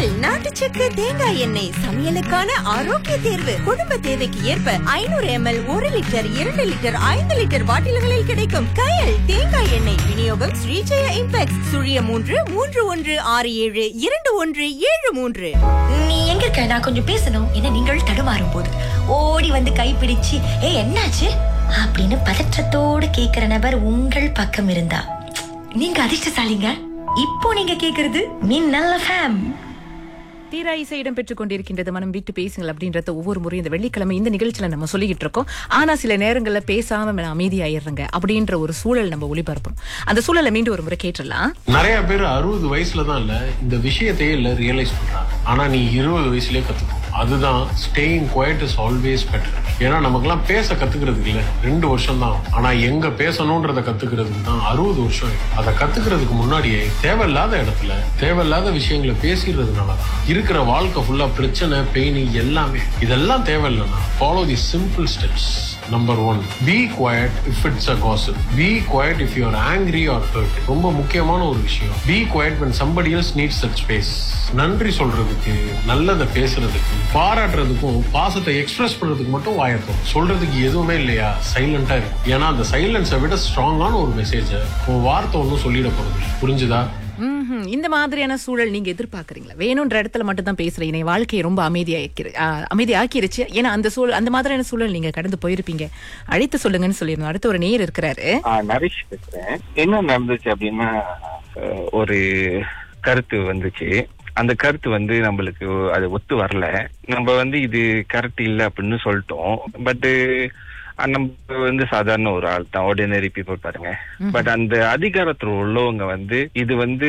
உங்கள் நாட்டு சக்கர தேங்காய் எண்ணெய் சமையலுக்கான ஆரோக்கிய தேர்வு குடும்ப தேவைக்கு ஏற்ப ஐநூறு எம்எல் ஒரு லிட்டர் இரண்டு லிட்டர் ஐந்து லிட்டர் பாட்டில்களில் கிடைக்கும் கயல் தேங்காய் எண்ணெய் விநியோகம் ஸ்ரீஜெய இம்பெக்ஸ் சுழிய மூன்று மூன்று ஒன்று ஆறு ஏழு இரண்டு ஒன்று ஏழு மூன்று நீ எங்க இருக்க நான் கொஞ்சம் பேசணும் என நீங்கள் தடுமாறும் போது ஓடி வந்து கைப்பிடிச்சு ஏ என்னாச்சு அப்படின்னு பதற்றத்தோடு கேக்குற நபர் உங்கள் பக்கம் இருந்தா நீங்க அதிர்ஷ்டசாலிங்க இப்போ நீங்க கேக்குறது மின்னல் ஃபேம் தீரா இசை இடம் பெற்றுக் கொண்டிருக்கின்றது மனம் விட்டு பேசுங்கள் அப்படின்றத ஒவ்வொரு முறையும் இந்த வெள்ளிக்கிழமை இந்த நிகழ்ச்சியில நம்ம சொல்லிக்கிட்டு இருக்கோம் ஆனா சில நேரங்கள்ல பேசாம நம்ம அமைதியாயிடுறங்க அப்படின்ற ஒரு சூழல் நம்ம ஒளிபரப்போம் அந்த சூழலை மீண்டும் ஒரு முறை கேட்டுடலாம் நிறைய பேர் அறுபது வயசுல தான் இல்ல இந்த விஷயத்தையே இல்ல ரியலைஸ் பண்றாங்க ஆனா நீ இருபது வயசுலயே கத்துக்கோ அதுதான் staying quiet is always better ஏன்னா நமக்கெல்லாம் பேச கத்துக்கிறதுக்கு இல்ல ரெண்டு வருஷம் தான் ஆனா எங்க பேசணும்ன்றத கத்துக்கிறதுக்கு தான் அறுபது வருஷம் ஆயிடும். அதை கத்துக்கிறதுக்கு முன்னாடியே தேவையில்லாத இடத்துல தேவையில்லாத விஷயங்களை பேசிடுறதுனால தான் இருக்கிற வாழ்க்கை ஃபுல்லா பிரச்சனை பெயின் எல்லாமே இதெல்லாம் தேவையில்லைன்னா follow the simple steps number one be quiet if it's a gossip be quiet if you're angry or hurt ரொம்ப முக்கியமான ஒரு விஷயம் be quiet when somebody else needs that space நன்றி சொல்றதுக்கு நல்லதை பேசுறதுக்கு பாராட்டுறதுக்கும் பாசத்தை எக்ஸ்பிரஸ் பண்றதுக்கு மட்டும் வாயத்தோம் சொல்றதுக்கு எதுவுமே இல்லையா சைலண்டா இருக்கும் ஏன்னா அந்த சைலன்ஸை விட ஸ்ட்ராங்கான ஒரு மெசேஜை உன் வார்த்தை ஒன்றும் சொல்லிட போறது இல்லை. புரிஞ்சுதா ம்ஹும். இந்த மாதிரியான சூழல் நீங்க எதிர்பார்க்கறீங்களா வேணுன்ற இடத்துல மட்டும் தான் பேசுறேன் என்னை வாழ்க்கையை ரொம்ப அமைதியாக்கிரு அமைதியாக்கிருச்சு ஏன்னா அந்த சூழல் அந்த மாதிரியான சூழல் நீங்க கடந்து போயிருப்பீங்க அழைத்து சொல்லுங்கன்னு சொல்லியிருந்தோம் அடுத்து ஒரு நேர் இருக்கிறாரு ஆ, நரேஷ் பேசுறேன் என்ன நடந்துச்சு அப்படின்னா அஹ், ஒரு கருத்து வந்துச்சு அந்த கருத்து வந்து நம்மளுக்கு அது ஒத்து வரல நம்ம வந்து இது கரெக்ட் இல்லை அப்படின்னு சொல்லிட்டோம் பட் நம்ம வந்து சாதாரண ஒரு ஆள் தான் ஆர்டினரி பீப்புள் பாருங்க பட் அந்த அதிகாரத்துல உள்ளவங்க வந்து இது வந்து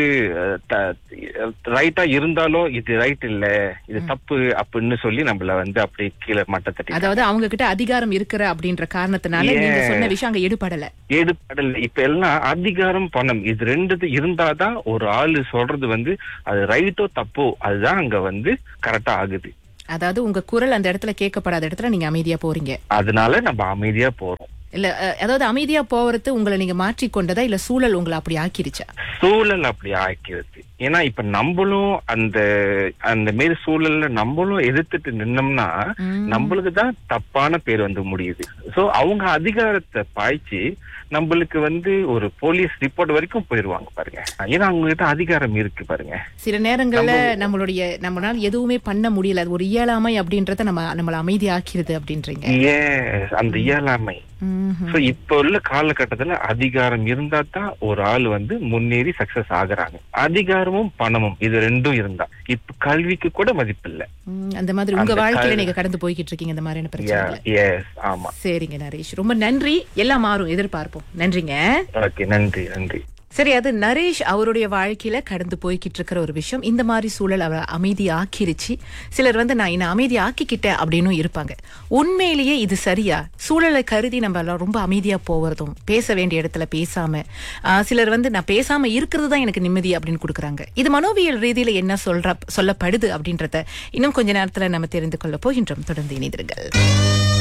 ரைட்டா இருந்தாலும் இது ரைட் இல்ல இது தப்பு அப்படின்னு சொல்லி நம்மள வந்து அப்படியே கீழே மட்டத்தட்டி அதாவது அவங்க கிட்ட அதிகாரம் இருக்கிற அப்படின்ற காரணத்தினால நீங்க Yes. சொன்ன விஷயம் அங்க எடுபடல ஈடுபடல இப்ப எல்லாம் அதிகாரம் பணம் இது ரெண்டு இருந்தாதான் ஒரு ஆளு சொல்றது வந்து அது ரைட்டோ தப்போ அதுதான் அங்க வந்து கரெக்டா ஆகுது அதாவது உங்க குரல் அந்த இடத்துல கேட்கப்படாத இடத்துல நீங்க அமைதியா போறீங்க அதனால நம்ம அமைதியா போறோம் இல்ல அஹ், அதாவது அமைதியா போறது உங்களை நீங்க மாற்றிக் கொண்டதா இல்ல சூழல் உங்களை அப்படி ஆக்கிருச்சா சூழல் அப்படி ஆக்கிடுது ஏன்னா இப்ப நம்மளும் அந்த அந்த மாரி சூழல்ல நம்மளும் எதிர்த்துட்டு நின்னோம்னா நம்மளுக்கு தான் தப்பான பேர் வந்து முடியுது சோ அவங்க அதிகாரத்தை பாய்ச்சி நம்மளுக்கு வந்து ஒரு போலீஸ் ரிப்போர்ட் வரைக்கும் போயிருவாங்க பாருங்க ஏன்னா அவங்க கிட்ட அதிகாரம் இருக்கு பாருங்க சில நேரங்கள்ல நம்மளுடைய நம்மளால எதுவுமே பண்ண முடியல அது ஒரு இயலாமை அப்படின்றத நம்ம நம்மள அமைதி ஆக்கிருது அப்படின்றீங்க Yes, அந்த இயலாமை ம்ஹும். சோ இப்ப உள்ள காலகட்டத்துல அதிகாரம் இருந்தா தான் ஒரு ஆள் வந்து முன்னேறி சக்சஸ் ஆகுறாங்க அதிகாரமும் பணமும் இது ரெண்டும் இருந்தா இப்ப கல்விக்கு கூட மதிப்பு இல்ல ம், அந்த மாதிரி உங்க அந்த வாழ்க்கையில கல்- நீங்க கடந்து போய்கிட்டு இருக்கீங்க இந்த மாதிரியான பிரச்சனைகளை எஸ் ஆமா சரிங்க நரேஷ் ரொம்ப நன்றி எல்லாம் மாறும் எதிர்பார்ப்போம் நன்றிங்க ஓகே நன்றி நன்றி சரி அது நரேஷ் அவருடைய வாழ்க்கையில கடந்து போய்கிட்டு இருக்கிற ஒரு விஷயம் இந்த மாதிரி சூழல் அவரை அமைதி ஆக்கிருச்சு சிலர் வந்து நான் என்ன அமைதி ஆக்கிக்கிட்டேன் அப்படின்னும் இருப்பாங்க உண்மையிலேயே இது சரியா சூழலை கருதி நம்ம எல்லாம் ரொம்ப அமைதியா போவதும் பேச வேண்டிய இடத்துல பேசாம ஆஹ், சிலர் வந்து நான் பேசாம இருக்கிறது தான் எனக்கு நிம்மதி அப்படின்னு கொடுக்குறாங்க இது மனோவியல் ரீதியில என்ன சொல்ற சொல்லப்படுது அப்படின்றத இன்னும் கொஞ்ச நேரத்துல நம்ம தெரிந்து கொள்ள போகின்றோம் தொடர்ந்து இணைந்திருங்கள்